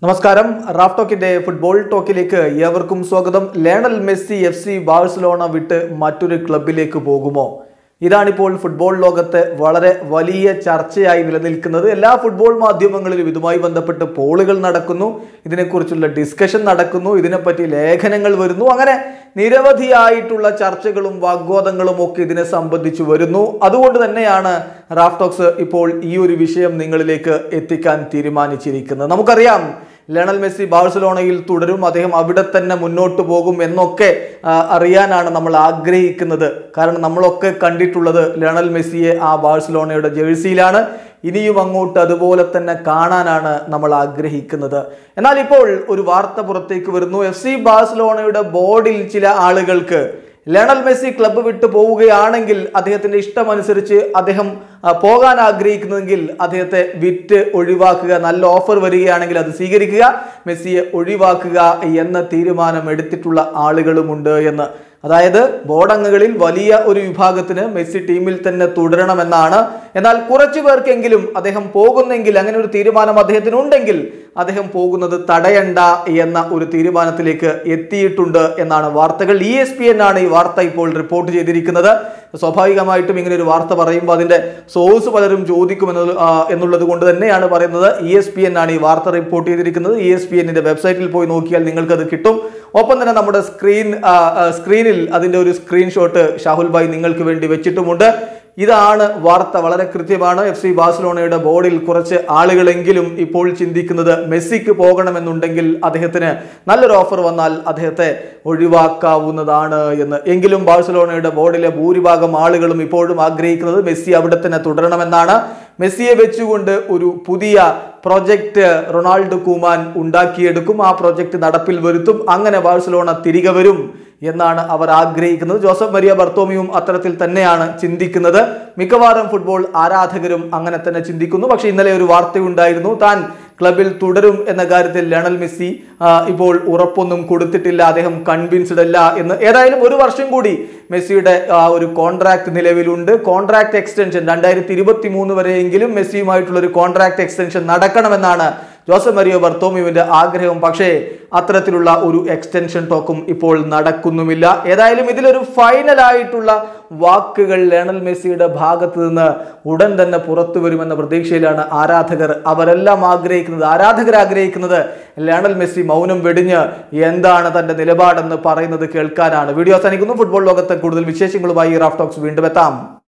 നമസ്കാരം Raf ടോക്കിന്റെ football ടോക്കിലേക്ക് ഏവർക്കും സ്വാഗതം Lionel Messi F C Barcelona വിട്ട് മറ്റൊരു ക്ലബിലേക്ക് പോകുമോ ഇതാണിപ്പോൾ ഫുട്ബോൾ ലോകത്ത് വളരെ വലിയ ചർച്ചയായി നിലനിൽക്കുന്നത് എല്ലാ ഫുട്ബോൾ മാധ്യമങ്ങളിലും ഇതുമായി ബന്ധപ്പെട്ട് പോളുകൾ നടക്കുന്നു ഇതിനെക്കുറിച്ചുള്ള ഡിസ്കഷൻ നടക്കുന്നു ഇതിനെപ്പറ്റി ലേഖനങ്ങൾ വരുന്നു അങ്ങനെ നിരവധിയായിട്ടുള്ള ചർച്ചകളും വാഗ്വാദങ്ങളും ഒക്കെ ഇതിനെ സംബന്ധിച്ച് വരുന്നു അതുകൊണ്ട് തന്നെയാണ് റാഫ് ടോക്സ് ഇപ്പോൾ ഈ ഒരു വിഷയം നിങ്ങളിലേക്ക് എത്തിക്കാൻ തീരുമാനിച്ചിരിക്കുന്നത് നമുക്കറിയാം ലയണൽ മെസ്സി ബാഴ്സലോണയിൽ തുടരും അദ്ദേഹം അവിടെ തന്നെ മുന്നോട്ട് പോകും എന്നൊക്കെ ആ, അറിയാനാണ് നമ്മൾ ആഗ്രഹിക്കുന്നത് കാരണം നമ്മളൊക്കെ കണ്ടിട്ടുള്ളത് ലയണൽ മെസ്സിയെ ആ ബാഴ്സലോണയുടെ ജേഴ്സിയിലാണ് ഇനിയും അങ്ങോട്ട് അതുപോലെ തന്നെ കാണാനാണ് നമ്മൾ ആഗ്രഹിക്കുന്നത് എന്നാൽ ഇപ്പോൾ ഒരു വാർത്ത പുറത്തേക്ക് വരുന്നു എഫ് സി ബാഴ്സലോണയുടെ ബോർഡിൽ ചില ആളുകൾക്ക് ലയണൽ മെസ്സി ക്ലബ്ബ് വിട്ടു പോവുകയാണെങ്കിൽ അദ്ദേഹത്തിന്റെ ഇഷ്ടമനുസരിച്ച് അദ്ദേഹം ആ, പോകാൻ ആഗ്രഹിക്കുന്നെങ്കിൽ അദ്ദേഹത്തെ വിറ്റ് ഒഴിവാക്കുക നല്ല ഓഫർ വരികയാണെങ്കിൽ അത് സ്വീകരിക്കുക മെസ്സിയെ ഒഴിവാക്കുക എന്ന തീരുമാനം എടുത്തിട്ടുള്ള ആളുകളുമുണ്ട് എന്ന് അതായത് ബോർഡ് അംഗങ്ങളിൽ വലിയ ഒരു വിഭാഗത്തിന് മെസ്സി ടീമിൽ തന്നെ തുടരണമെന്നാണ് എന്നാൽ കുറച്ചു പേർക്കെങ്കിലും അദ്ദേഹം പോകുന്നെങ്കിൽ അങ്ങനെ ഒരു തീരുമാനം അദ്ദേഹത്തിനുണ്ടെങ്കിൽ അദ്ദേഹം പോകുന്നത് തടയണ്ട എന്ന ഒരു തീരുമാനത്തിലേക്ക് എത്തിയിട്ടുണ്ട് എന്നാണ് വാർത്തകൾ ഇ എസ് പി എൻ ആണ് ഈ വാർത്ത ഇപ്പോൾ റിപ്പോർട്ട് ചെയ്തിരിക്കുന്നത് സ്വാഭാവികമായിട്ടും ഇങ്ങനെ ഒരു വാർത്ത പറയുമ്പോൾ അതിന്റെ സോഴ്സ് പലരും ചോദിക്കുമെന്നത് ആ, എന്നുള്ളത് കൊണ്ട് തന്നെയാണ് പറയുന്നത് ഇ എസ് പി എൻ ആണ് ഈ വാർത്ത റിപ്പോർട്ട് ചെയ്തിരിക്കുന്നത് ഇ എസ് പി എന്നിന്റെ വെബ്സൈറ്റിൽ പോയി നോക്കിയാൽ നിങ്ങൾക്കത് കിട്ടും ഒപ്പം തന്നെ നമ്മുടെ സ്ക്രീൻ ആ, ആ, സ്ക്രീനിൽ അതിന്റെ ഒരു സ്ക്രീൻഷോട്ട് ഷാഹുൽ ഭായ് നിങ്ങൾക്ക് വേണ്ടി വെച്ചിട്ടുമുണ്ട് ഇതാണ് വാർത്ത വളരെ കൃത്യമാണ് എഫ് സി ബാഴ്സലോണയുടെ ബോർഡിൽ കുറച്ച് ആളുകളെങ്കിലും ഇപ്പോൾ ചിന്തിക്കുന്നത് മെസ്സിക്ക് പോകണമെന്നുണ്ടെങ്കിൽ അദ്ദേഹത്തിന് നല്ലൊരു ഓഫർ വന്നാൽ അദ്ദേഹത്തെ ഒഴിവാക്കാവുന്നതാണ് എന്ന് എങ്കിലും ബാഴ്സലോണയുടെ ബോർഡിലെ ഭൂരിഭാഗം ആളുകളും ഇപ്പോഴും ആഗ്രഹിക്കുന്നത് മെസ്സി അവിടെ തന്നെ തുടരണമെന്നാണ് മെസ്സിയെ വെച്ചുകൊണ്ട് ഒരു പുതിയ പ്രൊജക്ട് റൊണാൾഡോ കുമാൻ ഉണ്ടാക്കിയെടുക്കും ആ പ്രൊജക്ട് നടപ്പിൽ വരുത്തും അങ്ങനെ ബാഴ്സലോണ തിരികെ വരും എന്നാണ് അവർ ആഗ്രഹിക്കുന്നത് ജോസഫ് മരിയ ബർത്തോമിയും അത്തരത്തിൽ തന്നെയാണ് ചിന്തിക്കുന്നത് മിക്കവാറും ഫുട്ബോൾ ആരാധകരും അങ്ങനെ തന്നെ ചിന്തിക്കുന്നു പക്ഷേ ഇന്നലെ ഒരു വാർത്തയുണ്ടായിരുന്നു താൻ ക്ലബിൽ തുടരും എന്ന കാര്യത്തിൽ ലയണൽ മെസ്സി ആ, ഇപ്പോൾ ഉറപ്പൊന്നും കൊടുത്തിട്ടില്ല അദ്ദേഹം കൺവിൻസ്ഡ് അല്ല എന്ന് ഏതായാലും ഒരു വർഷം കൂടി മെസ്സിയുടെ ആ, ഒരു കോൺട്രാക്ട് നിലവിലുണ്ട് കോൺട്രാക്ട് എക്സ്റ്റൻഷൻ രണ്ടായിരത്തി ഇരുപത്തി മൂന്ന് വരെയെങ്കിലും മെസ്സിയുമായിട്ടുള്ള ഒരു കോൺട്രാക്ട് എക്സ്റ്റൻഷൻ നടക്കണമെന്നാണ് ജോസഫ് മരിയോ ബർത്തോമിയുവിന്റെ ആഗ്രഹം പക്ഷേ അത്തരത്തിലുള്ള ഒരു എക്സ്റ്റൻഷൻ ടോക്കും ഇപ്പോൾ നടക്കുന്നുമില്ല ഏതായാലും ഇതിലൊരു ഫൈനൽ ആയിട്ടുള്ള വാക്കുകൾ ലയണൽ മെസ്സിയുടെ ഭാഗത്ത് നിന്ന് ഉടൻ തന്നെ പുറത്തു വരുമെന്ന പ്രതീക്ഷയിലാണ് ആരാധകർ അവരെല്ലാം ആഗ്രഹിക്കുന്നത് ആരാധകർ ആഗ്രഹിക്കുന്നത് ലയണൽ മെസ്സി മൗനം വെടിഞ്ഞ് എന്താണ് തന്റെ നിലപാടെന്ന് പറയുന്നത് കേൾക്കാനാണ് വീഡിയോ അവസാനിക്കുന്നു ഫുട്ബോൾ ലോകത്തെ കൂടുതൽ വിശേഷങ്ങളുമായി റാഫ് ടോക്സ് വീണ്ടും എത്താം